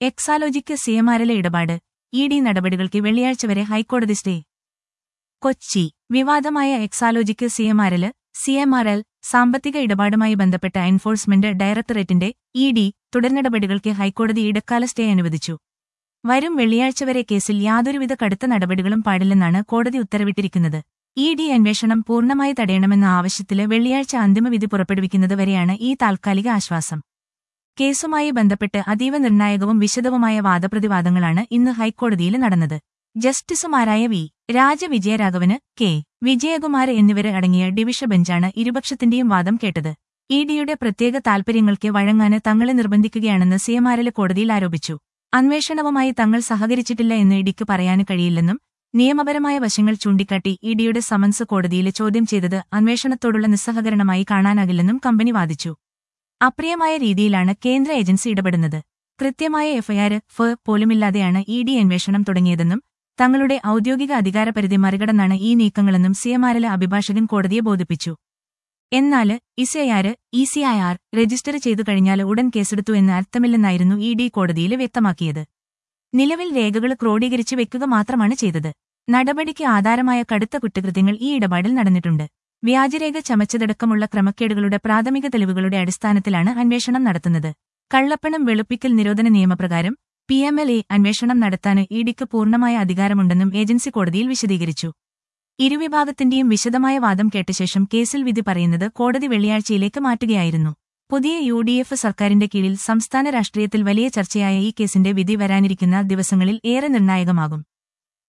എക്സാലോജിക്ക് സിഎംആറിലെ ഇടപാട് E D നടപടികൾക്ക് വെള്ളിയാഴ്ച വരെ ഹൈക്കോടതി സ്റ്റേ കൊച്ചി വിവാദമായ എക്സാലോജിക്ക് സിഎംആറില് സിഎംആർഎൽ സാമ്പത്തിക ഇടപാടുമായി ബന്ധപ്പെട്ട എൻഫോഴ്സ്മെന്റ് ഡയറക്ടറേറ്റിന്റെ ഇ ഡി തുടർനടപടികൾക്ക് ഹൈക്കോടതി ഇടക്കാല സ്റ്റേ അനുവദിച്ചു വരും വെള്ളിയാഴ്ച വരെ കേസിൽ യാതൊരുവിധ കടുത്ത നടപടികളും പാടില്ലെന്നാണ് കോടതി ഉത്തരവിട്ടിരിക്കുന്നത് ഇ ഡി അന്വേഷണം പൂർണ്ണമായി തടയണമെന്ന ആവശ്യത്തില് വെള്ളിയാഴ്ച അന്തിമവിധി പുറപ്പെടുവിക്കുന്നതുവരെയാണ് ഈ താൽക്കാലിക ആശ്വാസം കേസുമായി ബന്ധപ്പെട്ട് അതീവ നിർണായകവും വിശദവുമായ വാദപ്രതിവാദങ്ങളാണ് ഇന്ന് ഹൈക്കോടതിയിൽ നടന്നത് ജസ്റ്റിസുമാരായ വി രാജവിജയരാഘവന് കെ വിജയകുമാർ എന്നിവര് അടങ്ങിയ ഡിവിഷ ബെഞ്ചാണ് ഇരുപക്ഷത്തിന്റെയും വാദം കേട്ടത് ഇ ഡിയുടെ പ്രത്യേക താൽപര്യങ്ങൾക്ക് വഴങ്ങാന് തങ്ങളെ നിർബന്ധിക്കുകയാണെന്ന് സിഎംആറിലെ കോടതിയിൽ ആരോപിച്ചു അന്വേഷണവുമായി തങ്ങൾ സഹകരിച്ചിട്ടില്ല എന്ന് ഇഡിക്ക് പറയാന് കഴിയില്ലെന്നും നിയമപരമായ വശങ്ങൾ ചൂണ്ടിക്കാട്ടി ഇ ഡിയുടെ സമൻസ് കോടതിയിൽ ചോദ്യം ചെയ്തത് അന്വേഷണത്തോടുള്ള നിസ്സഹകരണമായി കാണാനാകില്ലെന്നും കമ്പനി വാദിച്ചു അപ്രിയമായ രീതിയിലാണ് കേന്ദ്ര ഏജൻസി ഇടപെടുന്നത് കൃത്യമായ എഫ്ഐആർ ഫ് പോലുമില്ലാതെയാണ് ഇ ഡി അന്വേഷണം തുടങ്ങിയതെന്നും തങ്ങളുടെ ഔദ്യോഗിക അധികാരപരിധി മറികടന്നാണ് ഈ നീക്കങ്ങളെന്നും സിഎംആറിലെ അഭിഭാഷകൻ കോടതിയെ ബോധിപ്പിച്ചു എന്നാല് ഇസിഐആർ ഇസിഐആർ രജിസ്റ്റർ ചെയ്തു കഴിഞ്ഞാൽ ഉടൻ കേസെടുത്തു എന്ന് അർത്ഥമില്ലെന്നായിരുന്നു ഇ ഡി കോടതിയിൽ വ്യക്തമാക്കിയത് നിലവിൽ രേഖകൾ ക്രോഡീകരിച്ച് വെക്കുക മാത്രമാണ് ചെയ്തത് നടപടിക്ക് ആധാരമായ കടുത്ത കുറ്റകൃത്യങ്ങൾ ഈ ഇടപാടിൽ നടന്നിട്ടുണ്ട് വ്യാജരേഖ ചമച്ചതടക്കമുള്ള ക്രമക്കേടുകളുടെ പ്രാഥമിക തെളിവുകളുടെ അടിസ്ഥാനത്തിലാണ് അന്വേഷണം നടത്തുന്നത് കള്ളപ്പണം വെളുപ്പിക്കൽ നിരോധന നിയമപ്രകാരം പി എം എൽ എ അന്വേഷണം നടത്താൻ ഇഡിക്ക് പൂർണ്ണമായ അധികാരമുണ്ടെന്നും ഏജൻസി കോടതിയിൽ വിശദീകരിച്ചു ഇരുവിഭാഗത്തിന്റെയും വിശദമായ വാദം കേട്ട ശേഷം കേസിൽ വിധി പറയുന്നത് കോടതി വെള്ളിയാഴ്ചയിലേക്ക് മാറ്റുകയായിരുന്നു പുതിയ യു ഡി എഫ് സർക്കാരിന്റെ കീഴിൽ സംസ്ഥാന രാഷ്ട്രീയത്തിൽ വലിയ ചർച്ചയായ ഈ കേസിന്റെ വിധി വരാനിരിക്കുന്ന ദിവസങ്ങളിൽ ഏറെ നിർണായകമാകും